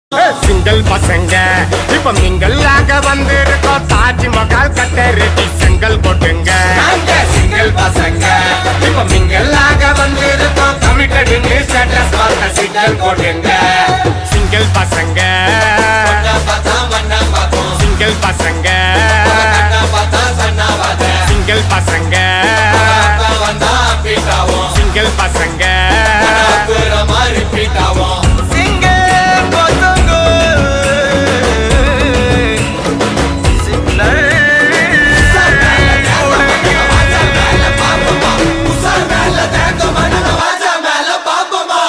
single பசங்க இப்ப மிங்கள் ஆக வந்திருக்கோம் தாஜ்மஹால் கட்ட ரெடி செங்கல் கொட்டுங்க நாங்க சிங்கிள் பசங்க இப்ப மிங்கள் ஆக வந்திருக்கோம் கமிட்டடு ஸ்டேட்டஸ் பார்த்த சிங்கல் கொட்டுங்க சிங்கிள் பசங்க பொண்ண பார்த்தா மண்ண பார்த்தோம் சிங்கிள் பசங்க கண்ண பார்த்தா சன்னாவாத சிங்கிள் பசங்க அப்பா வந்தா பீட்டாவும் சிங்கிள் பசங்க அப்புறமா ரிப்பீட் ஆகும் உசார் மேல தேங்க மண்ண வாஜா மேல பாப்போமா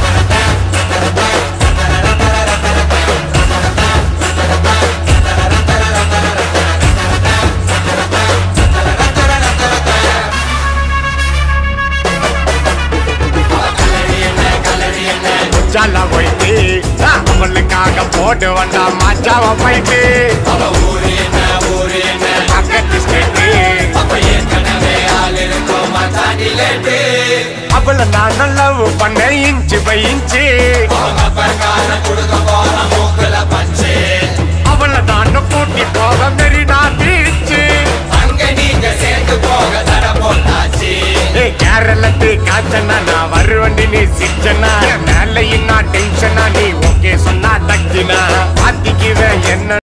ஜால போயிட்டு அவளுக்காக போட்டு வந்தா மச்சாவ போயிட்டு அவ ஊரு என்ன ஊரு என்ன பக்கத்து ஸ்டேட்டு அப்ப ஏற்கனவே ஆள் இருக்கும் மச்சாண்டி லேட்டு அவளை நான் லவ் பண்ண இன்ச்சு பை இன்ச்சு அவங்க பர்கான கொடுக்க போற மூக்குல பஞ்சு அவளை நான் கூட்டி போக மெரினா பீச்சு அங்க நீங்க சேர்ந்து போக தட போட்டாச்சு ஏ கேரளத்து காய்ச்சனா நான் வருவண்டி நீ சிச்சனா மேலையும் நான் டென்ஷனா நீ ஓகே சொன்னா தக்கினா பாத்திக்குவேன் என்ன